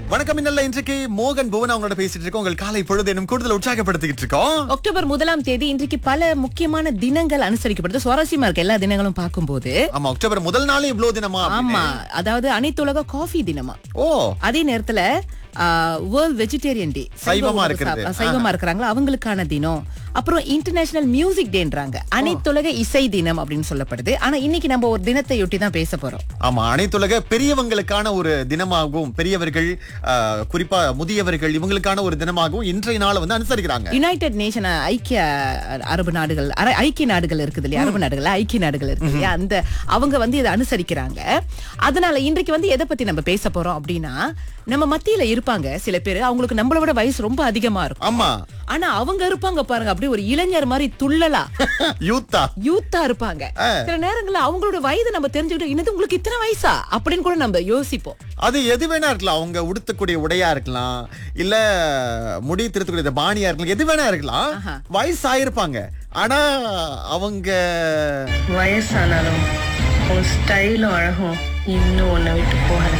வணக்கம் இன்னல்ல இன்றைக்கு மோகன் புவன் அவங்களோட பேசிட்டு இருக்கோம் உங்கள் காலை பொழுது இன்னும் கூடுதல் உற்சாகப்படுத்திக்கிட்டு இருக்கோம் அக்டோபர் முதலாம் தேதி இன்றைக்கு பல முக்கியமான தினங்கள் அனுசரிக்கப்படுது சுவாரஸ்யமா இருக்கு எல்லா தினங்களும் பார்க்கும்போது ஆமா அக்டோபர் முதல் நாளே இவ்வளவு தினமா அப்படின்னு. ஆமா அதாவது அனைத்துலக காஃபி தினமா ஓ அதே நேரத்துல வேர்ல்ட் வெஜிடேரியன் டே சைவமா இருக்கிறது. சைவமா இருக்கிறாங்களா அவங்களுக்கான தினம் அப்புறம் இன்டர்நேஷனல் மியூசிக் டேன்றாங்க அனைத்துலக இசை தினம் அப்படின்னு சொல்லப்படுது ஆனா இன்னைக்கு நம்ம ஒரு தினத்தையொட்டி தான் பேச போறோம் ஆமா அனைத்துலக பெரியவங்களுக்கான ஒரு தினமாகவும் பெரியவர்கள் ஆ, குறிப்பா முதியவர்கள் இவங்களுக்கான ஒரு தினமாகவும் இன்றைய நாளை வந்து அனுசரிக்கிறாங்க யுனைடெட் நேஷன் ஐக்கிய அரபு நாடுகள் அர- ஐக்கிய நாடுகள் இருக்குது இல்லையா அரபு நாடுகள் ஐக்கிய நாடுகள் இருக்கு இல்லையா அந்த அவங்க வந்து இதை அனுசரிக்கிறாங்க அதனால இன்றைக்கு வந்து எதை பத்தி நம்ம பேச போறோம் அப்படின்னா நம்ம மத்தியில இருப்பாங்க சில பேர் அவங்களுக்கு நம்மள விட வயசு ரொம்ப அதிகமா இருக்கும் ஆமா ஆனா அவங்க இருப்பாங்க பாருங்க அப்படியே ஒரு இளைஞர் மாதிரி துள்ளலா யூத்தா யூத்தா இருப்பாங்க சில நேரங்கள்ல அவங்களோட வயது நம்ம தெரிஞ்சுக்கிட்டு என்னது உங்களுக்கு இத்தனை வயசா அப்படின்னு கூட நம்ம யோசிப்போம் அது எது வேணா இருக்கலாம் அவங்க உடுத்தக்கூடிய உடையா இருக்கலாம் இல்ல முடி திருத்தக்கூடிய இந்த பாணியா இருக்கலாம் எது வேணா இருக்கலாம் வயசு ஆயிருப்பாங்க ஆனா அவங்க வயசானாலும் உன் ஸ்டைலும் அழகும் இன்னும் உன்னை விட்டு போகல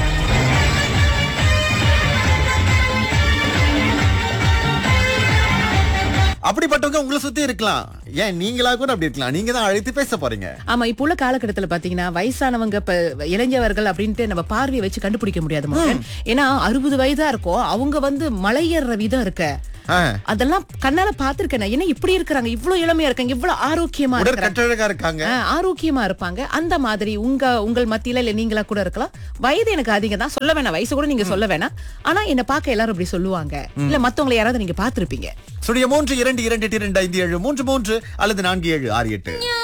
அப்படிப்பட்டவங்க உங்களை சுத்தி இருக்கலாம் ஏன் நீங்களா கூட அப்படி இருக்கலாம் நீங்க தான் அழைத்து பேச போறீங்க ஆமா இப்போ உள்ள காலகட்டத்துல பாத்தீங்கன்னா வயசானவங்க இப்ப இளைஞர்கள் அப்படின்ட்டு நம்ம பார்வையை வச்சு கண்டுபிடிக்க முடியாது மோகன். ஏன்னா அறுபது வயதா இருக்கும் அவங்க வந்து மலையேற விதம் இருக்க ஆ, அதெல்லாம் கண்ணால பாத்திருக்கேன் நான். என்ன இப்படி இருக்கிறாங்க இவ்வளவு இளமையா இருக்காங்க இவ்வளவு ஆரோக்கியமா உடற் இருக்கிறாங்க கட்டழகா இருக்காங்க ஆ, ஆரோக்கியமா இருப்பாங்க அந்த மாதிரி உங்க உங்கள் மத்தியில இல்ல நீங்களா கூட இருக்கலாம் வயது எனக்கு அதிகம் தான் சொல்ல வேணாம் வயசு கூட நீங்க சொல்ல வேணாம் ஆனா என்ன பார்க்க எல்லாரும் இப்படி சொல்லுவாங்க இல்ல மத்தவங்களை யாராவது நீங்க பாத்திருப்பீங்க சுடிய மூன்று இரண்டு இரண்டு எட்டு இரண்டு ஐந்து ஏழு மூன்று மூன்று அல்லது நான்கு ஏழு ஆறு எட்டு